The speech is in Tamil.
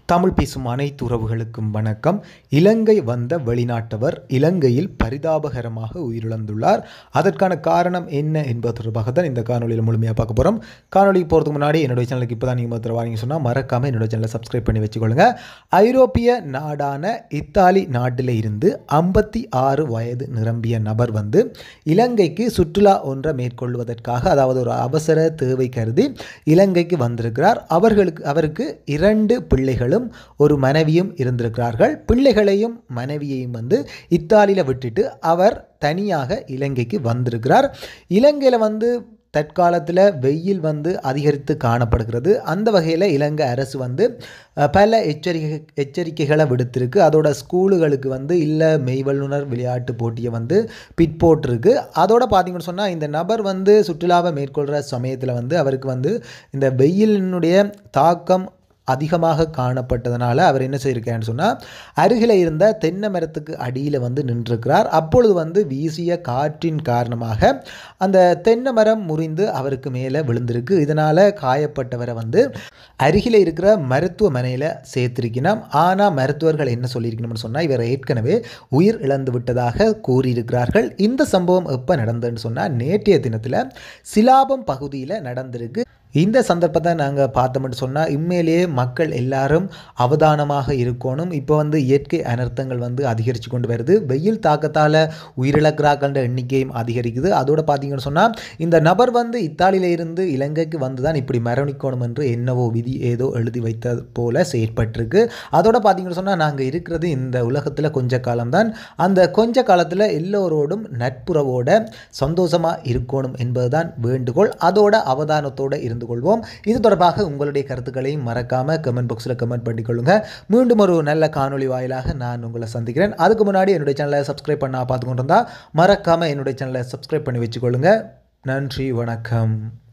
தமிழ் பேசும் அனைத்து உறவுகளுக்கும் வணக்கம் இலங்கை வந்த வெளிநாட்டவர் இலங்கையில் பரிதாபகரமாக உயிரிழந்துள்ளார் அதற்கான காரணம் என்ன என்பது தொடர்பாக தான் இந்த காணொலியில் முழுமையாக பார்க்க போகிறோம் காணொலிக்கு போகிறதுக்கு முன்னாடி என்னுடைய சேனலுக்கு இப்போ தான் நீங்கள் மாத்திரம் வாங்கி சொன்னால் மறக்காமல் என்னோட சேனலை சப்ஸ்கிரைப் பண்ணி வச்சுக்கொள்ளுங்க ஐரோப்பிய நாடான இத்தாலி நாட்டில் இருந்து ஐம்பத்தி ஆறு வயது நிரம்பிய நபர் வந்து இலங்கைக்கு சுற்றுலா ஒன்றை மேற்கொள்வதற்காக அதாவது ஒரு அவசர தேவை கருதி இலங்கைக்கு வந்திருக்கிறார் அவர்களுக்கு அவருக்கு இரண்டு பிள்ளைகளும் ஒரு மனைவியும் இருந்திருக்கிறார்கள் பிள்ளைகளையும் மனைவியையும் வந்து இத்தாலியில் விட்டுட்டு அவர் தனியாக இலங்கைக்கு வந்திருக்கிறார் இலங்கையில் வந்து தற்காலத்தில் வெயில் வந்து அதிகரித்து காணப்படுகிறது அந்த வகையில் இலங்கை அரசு வந்து அஹ், பல எச்சரிக்கை எச்சரிக்கைகளை விடுத்திருக்கு அதோட ஸ்கூலுகளுக்கு வந்து இல்லை மெய்வல்லுனர் விளையாட்டு போட்டியை வந்து பிற்போட்டிருக்கு அதோட பார்த்தீங்கன்னு சொன்னால் இந்த நபர் வந்து சுற்றுலாவை மேற்கொள்கிற சமயத்தில் வந்து அவருக்கு வந்து இந்த வெயிலினுடைய தாக்கம் அதிகமாக காணப்பட்டதனால அவர் என்ன செய்யிருக்காருன்னு சொன்னால் அருகில் இருந்த தென்னை மரத்துக்கு அடியில் வந்து நின்றிருக்கிறார் அப்பொழுது வந்து வீசிய காற்றின் காரணமாக அந்த தென்னை மரம் முறிந்து அவருக்கு மேலே விழுந்திருக்கு இதனால் காயப்பட்டவரை வந்து அருகில் இருக்கிற மருத்துவமனையில் சேர்த்திருக்கணும் ஆனால் மருத்துவர்கள் என்ன சொல்லியிருக்கணும்னு சொன்னால் இவர் ஏற்கனவே உயிர் இழந்து விட்டதாக கூறியிருக்கிறார்கள் இந்த சம்பவம் எப்போ நடந்ததுன்னு சொன்னால் நேற்றைய தினத்தில் சிலாபம் பகுதியில் நடந்திருக்கு இந்த சந்தர்ப்பத்தை நாங்கள் பார்த்தோம்னு சொன்னால் உண்மையிலேயே மக்கள் எல்லாரும் அவதானமாக இருக்கணும் இப்போ வந்து இயற்கை அனர்த்தங்கள் வந்து அதிகரித்து கொண்டு வருது வெயில் தாக்கத்தால் உயிரிழக்கிறார்கள்ன்ற எண்ணிக்கையும் அதிகரிக்குது அதோட பார்த்தீங்கன்னு சொன்னால் இந்த நபர் வந்து இத்தாலியில இருந்து இலங்கைக்கு வந்து தான் இப்படி மரணிக்கணும் என்று என்னவோ விதி ஏதோ எழுதி வைத்தது போல செயற்பட்டிருக்கு அதோட பார்த்தீங்கன்னு சொன்னால் நாங்கள் இருக்கிறது இந்த உலகத்தில் கொஞ்ச காலம்தான் அந்த கொஞ்ச காலத்தில் எல்லோரோடும் நட்புறவோட சந்தோஷமாக இருக்கணும் என்பதுதான் வேண்டுகோள் அதோட அவதானத்தோடு இருந்து கொள்வோம் இது தொடர்பாக உங்களுடைய கருத்துக்களையும் மறக்காமல் கமெண்ட் பாக்ஸில் கமெண்ட் பண்ணிக்கொள்ளுங்க மீண்டும் ஒரு நல்ல காணொளி வாயிலாக நான் உங்களை சந்திக்கிறேன் அதுக்கு முன்னாடி என்னுடைய சேனலை சப்ஸ்கிரைப் பண்ண பார்த்து கொண்டு இருந்தால் மறக்காமல் என்னுடைய சேனலை சப்ஸ்கிரைப் பண்ணி வச்சுக்கொள்ளுங்க நன்றி வணக்கம்